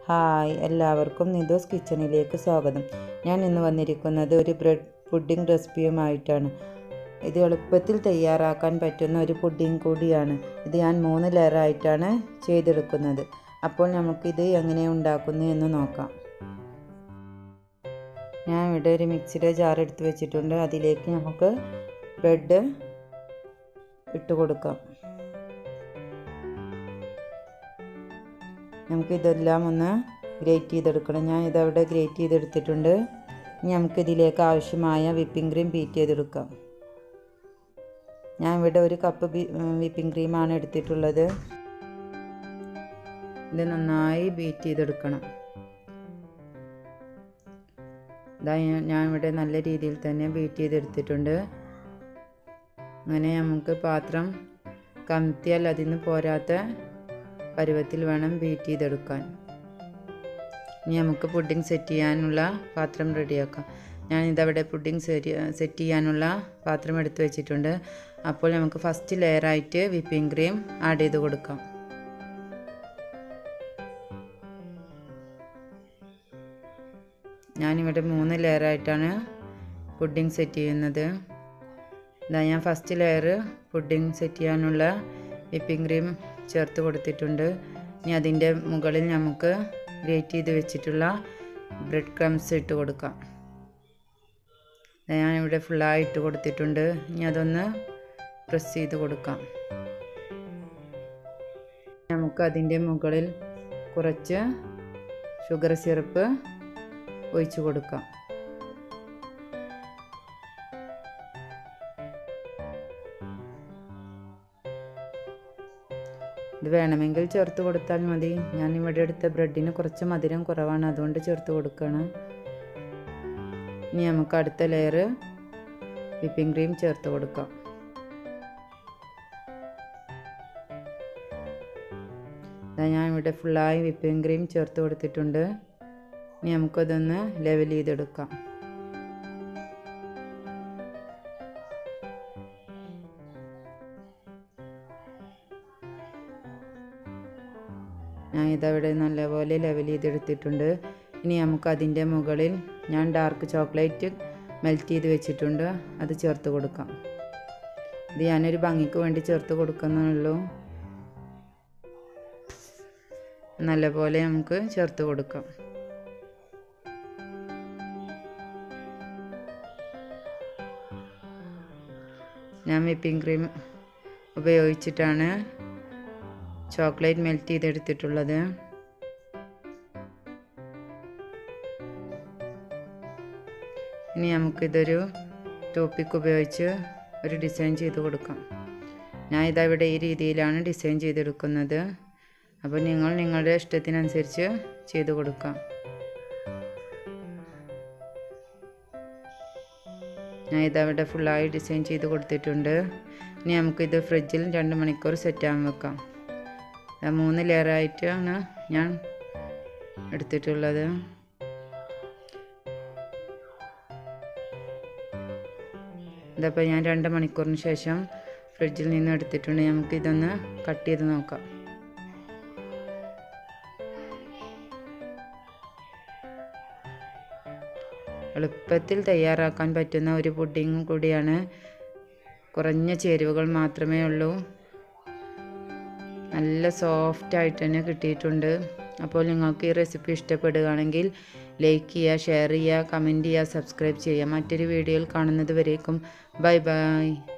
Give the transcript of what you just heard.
hi എല്ലാവർക്കും നിദോസ് കിച്ചണിലേക്ക് സ്വാഗതം ഞാൻ ഇന്ന് വന്നിരിക്കുന്നത് ഒരു ബ്രെഡ് പുഡിംഗ് റെസിപ്പിയുമായിട്ടാണ് ഇത് എളുപ്പത്തിൽ തയ്യാറാക്കാൻ പറ്റുന്ന ഒരു പുഡിംഗ് കൂടിയാണ് ഇത് ഞാൻ മൂന്ന് ലെയറായിട്ടാണ് ചെയ്തെടുക്കുന്നത് അപ്പോൾ നമുക്കിത് എങ്ങനെ ഉണ്ടാക്കുന്നു എന്ന് നോക്കാം ഞാൻ ഇവിടെ ഒരു മിക്സിയുടെ ജാർ എടുത്ത് വെച്ചിട്ടുണ്ട് അതിലേക്ക് നമുക്ക് ബ്രെഡ് ഇട്ട് കൊടുക്കാം നമുക്ക് ഇതെല്ലാം ഒന്ന് ഗ്രേറ്റ് ചെയ്തെടുക്കണം ഞാൻ ഇതവിടെ ഗ്രേറ്റ് ചെയ്തെടുത്തിട്ടുണ്ട് ഇനി നമുക്ക് ഇതിലേക്ക് ആവശ്യമായ വിപ്പിംഗ് ക്രീം ബീറ്റ് ചെയ്തെടുക്കാം ഞാൻ ഇവിടെ ഒരു കപ്പ് വിപ്പിംഗ് ക്രീമാണ് എടുത്തിട്ടുള്ളത് ഇത് നന്നായി ബീറ്റ് ചെയ്തെടുക്കണം ഇതാ ഞാൻ ഇവിടെ നല്ല രീതിയിൽ തന്നെ ബീറ്റ് ചെയ്തെടുത്തിട്ടുണ്ട് അങ്ങനെ നമുക്ക് പാത്രം കമത്തിയാൽ അതിന് പോരാത്ത പരുവത്തിൽ വേണം ബീറ്റ് ചെയ്തെടുക്കാൻ ഇനി നമുക്ക് പുഡിംഗ് സെറ്റ് ചെയ്യാനുള്ള പാത്രം റെഡിയാക്കാം ഞാൻ ഇതവിടെ പുഡിംഗ് സെറ്റ് ചെയ്യാനുള്ള പാത്രം എടുത്ത് വെച്ചിട്ടുണ്ട് അപ്പോൾ നമുക്ക് ഫസ്റ്റ് ലെയറായിട്ട് വിപ്പിംഗ് ക്രീം ആഡ് ചെയ്ത് കൊടുക്കാം ഞാനിവിടെ മൂന്ന് ലെയറായിട്ടാണ് പുഡിംഗ് സെറ്റ് ചെയ്യുന്നത് ഇതാ ഞാൻ ഫസ്റ്റ് ലെയർ പുഡിംഗ് സെറ്റ് ചെയ്യാനുള്ള വിപ്പിംഗ് ക്രീം ചേർത്ത് കൊടുത്തിട്ടുണ്ട് ഇനി അതിൻ്റെ മുകളിൽ നമുക്ക് ഗ്രേറ്റ് ചെയ്ത് വെച്ചിട്ടുള്ള ബ്രെഡ് ക്രംസ് ഇട്ട് കൊടുക്കാം ഞാനിവിടെ ഫുള്ളായി ഇട്ട് കൊടുത്തിട്ടുണ്ട് ഇനി അതൊന്ന് പ്രസ് ചെയ്ത് കൊടുക്കാം നമുക്ക് അതിൻ്റെ മുകളിൽ കുറച്ച് ഷുഗർ സിറപ്പ് ഒഴിച്ചു കൊടുക്കാം ഇത് വേണമെങ്കിൽ ചേർത്ത് കൊടുത്താൽ മതി ഞാൻ ഇവിടെ എടുത്ത ബ്രെഡിന് കുറച്ച് മധുരം കുറവാണ് അതുകൊണ്ട് ചേർത്ത് കൊടുക്കണം ഇനി നമുക്ക് അടുത്ത ലെയർ വിപ്പിംഗ് ക്രീം ചേർത്ത് കൊടുക്കാം ഞാൻ ഇവിടെ ഫുള്ളായി വിപ്പിംഗ് ക്രീം ചേർത്ത് കൊടുത്തിട്ടുണ്ട് ഇനി നമുക്കതൊന്ന് ലെവൽ ചെയ്തെടുക്കാം ഞാൻ ഇതവിടെ നല്ലപോലെ ലെവൽ ചെയ്തെടുത്തിട്ടുണ്ട് ഇനി നമുക്ക് അതിൻ്റെ മുകളിൽ ഞാൻ ഡാർക്ക് ചോക്ലേറ്റ് മെൽറ്റ് ചെയ്ത് വെച്ചിട്ടുണ്ട് അത് ചേർത്ത് കൊടുക്കാം ഇത് ഞാനൊരു ഭംഗിക്ക് വേണ്ടി ചേർത്ത് കൊടുക്കുന്നുള്ളൂ നല്ലപോലെ നമുക്ക് ചേർത്ത് കൊടുക്കാം ഞാൻ വിപ്പിംഗ് ക്രീം ഉപയോഗിച്ചിട്ടാണ് ചോക്ലേറ്റ് മെൽറ്റ് ചെയ്തെടുത്തിട്ടുള്ളത് ഇനി നമുക്കിതൊരു ടോപ്പിക്ക് ഉപയോഗിച്ച് ഒരു ഡിസൈൻ ചെയ്ത് കൊടുക്കാം ഞാൻ ഇതവിടെ ഈ രീതിയിലാണ് ഡിസൈൻ ചെയ്തെടുക്കുന്നത് അപ്പോൾ നിങ്ങൾ നിങ്ങളുടെ ഇഷ്ടത്തിനനുസരിച്ച് ചെയ്ത് കൊടുക്കാം ഞാൻ ഇതവിടെ ഫുള്ളായി ഡിസൈൻ ചെയ്ത് കൊടുത്തിട്ടുണ്ട് ഇനി നമുക്കിത് ഫ്രിഡ്ജിൽ രണ്ട് മണിക്കൂർ സെറ്റാകാൻ വെക്കാം മൂന്ന് ലെയറായിട്ടാണ് ഞാൻ എടുത്തിട്ടുള്ളത് ഇതപ്പോൾ ഞാൻ രണ്ട് മണിക്കൂറിന് ശേഷം ഫ്രിഡ്ജിൽ നിന്ന് എടുത്തിട്ടുണ്ട് നമുക്ക് ഇതൊന്ന് കട്ട് ചെയ്ത് നോക്കാം എളുപ്പത്തിൽ തയ്യാറാക്കാൻ പറ്റുന്ന ഒരു പുഡിങ്ങും കൂടിയാണ് കുറഞ്ഞ ചേരുവകൾ മാത്രമേ ഉള്ളൂ നല്ല സോഫ്റ്റ് ആയിട്ട് തന്നെ കിട്ടിയിട്ടുണ്ട് അപ്പോൾ നിങ്ങൾക്ക് ഈ റെസിപ്പി ഇഷ്ടപ്പെടുകയാണെങ്കിൽ ലൈക്ക് ചെയ്യുക ഷെയർ ചെയ്യുക കമൻറ്റ് ചെയ്യുക സബ്സ്ക്രൈബ് ചെയ്യുക മറ്റൊരു വീഡിയോയിൽ കാണുന്നത് വരേക്കും ബൈ ബൈ